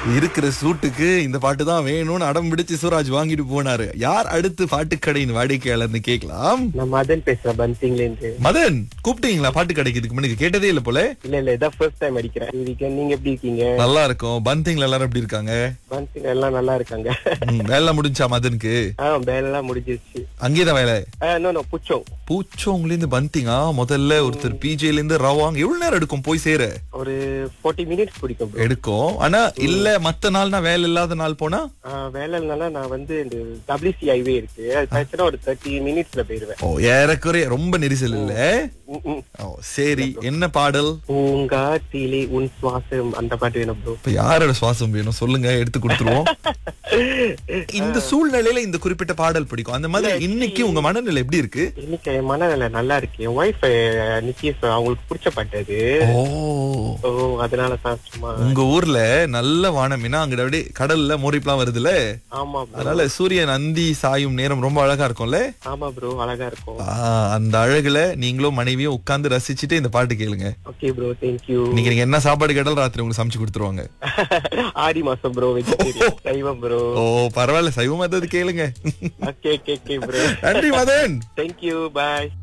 இருக்கிற சூட்டுக்கு இந்த பாட்டு தான் வேணும்னு அடம் பிடிச்சு சூராஜ் வாங்கிட்டு போனாரு யார் அடுத்து பாட்டுக்கடையின் வாடிக்கையாளர்னு கேட்கலாம் நான் மதன் பேசுறேன் பன்சிங்ல இருந்து மதன் கூப்பிட்டீங்களா பாட்டு கடைக்கு இதுக்கு முன்னாடி கேட்டதே இல்ல போல இல்ல இல்ல இதான் ஃபர்ஸ்ட் டைம் அடிக்கிறேன் இதுக்கு நீங்க எப்படி இருக்கீங்க நல்லா இருக்கும் பந்திங்ல எல்லாரும் எப்படி இருக்காங்க பன்சிங் எல்லாம் நல்லா இருக்காங்க ம், வேலை முடிஞ்சா மதனுக்கு ஆ வேலைலாம் முடிஞ்சிருச்சு அங்கேதான் வேலை நோ நோ புச்சோம் பூச்சோங்கல இருந்து பந்திங்கா முதல்ல ஒருத்தர் பிஜேல இருந்து ரவாங் எவ்வளவு நேரம் எடுக்கும் போய் சேர ஒரு 40 மினிட்ஸ் பிடிக்கும் bro. எடுக்கும் ஆனா இல்ல மத்த நாள்னா வேலை இல்லாத நாள் போனா ஆ, வேலை இல்லைன்னா நான் வந்து இந்த டபிள்யூசி ஹைவே இருக்கு அது பிரச்சனை ஒரு தேர்ட்டி மினிட்ஸ்ல போயிருவேன் ஓ ஏறக்குறைய ரொம்ப நெரிசல் இல்ல ம், ம். ஓ சரி என்ன பாடல் பூங்காத்திலே உன் சுவாசம் அந்த பாட்டு வேணும் ப்ரோ இப்ப யாரோட சுவாசம் வேணும் சொல்லுங்க எடுத்து கொடுத்துருவோம் இந்த சூழ்நிலையில இந்த குறிப்பிட்ட பாடல் பிடிக்கும் அந்த மாதிரி இன்னைக்கு உங்க மனநிலை எப்படி இருக்கு இன்னைக்கு என் மனநிலை நல்லா இருக்கு என் ஒய்ஃப் நிக்கேஷ் அவங்களுக்கு பிடிச்ச பாட்டு அது ஓ ஓ அதனால தான் சும்மா உங்க ஊர்ல நல்ல வானம் ஏன்னா அங்க அப்படியே கடல்ல மோரிப்லாம் வருதுல்ல ஆமா ப்ரோ அதனால சூரியன் அந்தி சாயும் நேரம் ரொம்ப அழகா இருக்கும்ல ஆமா ப்ரோ அழகா இருக்கும் ஆ, அந்த அழகுல நீங்களும் மனைவியும் உட்கார்ந்து ரசிச்சுட்டு இந்த பாட்டு கேளுங்க ஓகே ப்ரோ தேங்க்யூ இன்னைக்கு நீங்க என்ன சாப்பாடு கேட்டாலும் ராத்திரி உங்களுக்கு சமைச்சு கொடுத்துருவாங்க ஆடி மாசம் ப்ரோ வெஜிடேரியன் சைவம் ப்ரோ ஓ பரவாயில்ல சைவம் அது கேளுங்க ஓகே ஓகே ஓகே ப்ரோ நன்றி மதன் தேங்க்யூ பாய்